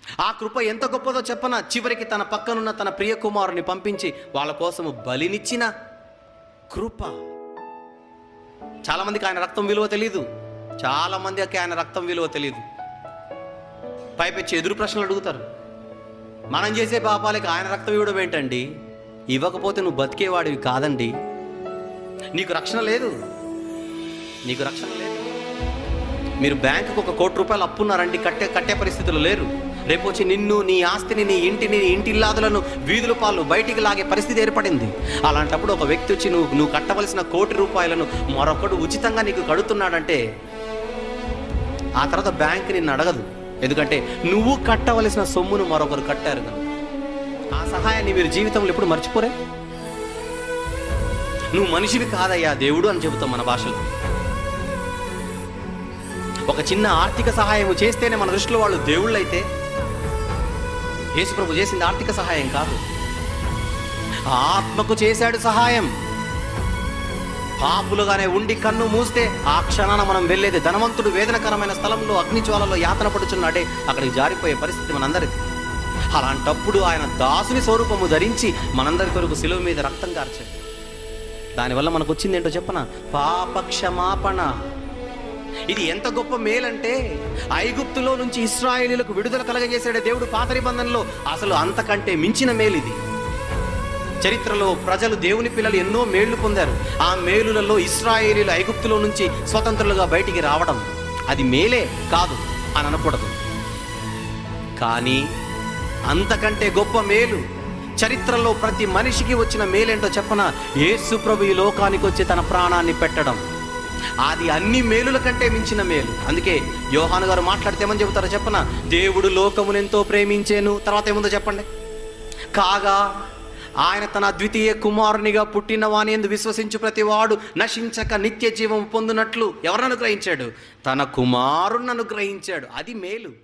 ఆ కృప ఎంత గొప్పదో చెప్పన చివరికి తన పక్కనున్న తన ప్రియ కుమారుని పంపించి వాళ్ళ కోసము బలినిచ్చిన కృప చాలామందికి ఆయన రక్తం విలువ తెలియదు చాలామందికి ఆయన రక్తం విలువ తెలియదు పైపెచ్చి ఎదురు ప్రశ్నలు అడుగుతారు మనం చేసే పాపాలకి ఆయన రక్తం ఇవ్వడం ఏంటండి ఇవ్వకపోతే నువ్వు బతికేవాడివి కాదండి నీకు రక్షణ లేదు నీకు రక్షణ లేదు మీరు బ్యాంకుకు ఒక కోటి రూపాయలు అప్పున్నారండి కట్టే కట్టే పరిస్థితులు లేరు రేపు వచ్చి నిన్ను నీ ఆస్తిని నీ ఇంటిని నీ ఇంటి ఇల్లాదులను వీధుల పాలు బయటికి లాగే పరిస్థితి ఏర్పడింది అలాంటప్పుడు ఒక వ్యక్తి వచ్చి నువ్వు నువ్వు కట్టవలసిన కోటి రూపాయలను మరొకడు ఉచితంగా నీకు కడుతున్నాడంటే ఆ తర్వాత బ్యాంక్ నిన్ను అడగదు ఎందుకంటే నువ్వు కట్టవలసిన సొమ్మును మరొకరు కట్టారు కనుక ఆ సహాయాన్ని మీరు జీవితంలో ఎప్పుడు మర్చిపోరే నువ్వు మనిషివి కాదయ్యా దేవుడు అని చెబుతాం మన భాషలో ఒక చిన్న ఆర్థిక సహాయం చేస్తేనే మన దృష్టిలో వాళ్ళు దేవుళ్ళైతే యేసుప్రభు చేసింది ఆర్థిక సహాయం కాదు ఆత్మకు చేశాడు సహాయం పాపులుగానే ఉండి కన్ను మూస్తే ఆ క్షణాన మనం వెళ్ళేది ధనవంతుడు వేదనకరమైన స్థలంలో అగ్నిజ్వాలలో యాతన పడుచున్నాడే అక్కడికి జారిపోయే పరిస్థితి మనందరిది అలాంటప్పుడు ఆయన దాసుని స్వరూపము ధరించి మనందరి కొరకు శిలువ మీద రక్తం కార్చాడు దానివల్ల మనకు వచ్చింది ఏంటో చెప్పన పాప క్షమాపణ ఇది ఎంత గొప్ప మేలంటే ఐగుప్తులో నుంచి ఇస్రాయేలీలకు విడుదల కలగజేసాడే దేవుడు పాత నిబంధనలో అసలు అంతకంటే మించిన మేలు ఇది చరిత్రలో ప్రజలు దేవుని పిల్లలు ఎన్నో మేళ్లు పొందారు ఆ మేలులలో ఇస్రాయేలీలు ఐగుప్తులో నుంచి స్వతంత్రులుగా బయటికి రావడం అది మేలే కాదు అని అనకూడదు కానీ అంతకంటే గొప్ప మేలు చరిత్రలో ప్రతి మనిషికి వచ్చిన మేలేంటో చెప్పన యేసు ప్రభు ఈ లోకానికి వచ్చి తన ప్రాణాన్ని పెట్టడం అది అన్ని మేలుల కంటే మించిన మేలు అందుకే యోహాను గారు మాట్లాడితే ఏమని చెబుతారో చెప్పన దేవుడు లోకమునెంతో ప్రేమించేను తర్వాత ఏముందో చెప్పండి కాగా ఆయన తన ద్వితీయ కుమారునిగా పుట్టిన వాని ఎందు విశ్వసించు ప్రతి వాడు నశించక నిత్య జీవం పొందినట్లు ఎవరిని అనుగ్రహించాడు తన కుమారుణ్ణి అనుగ్రహించాడు అది మేలు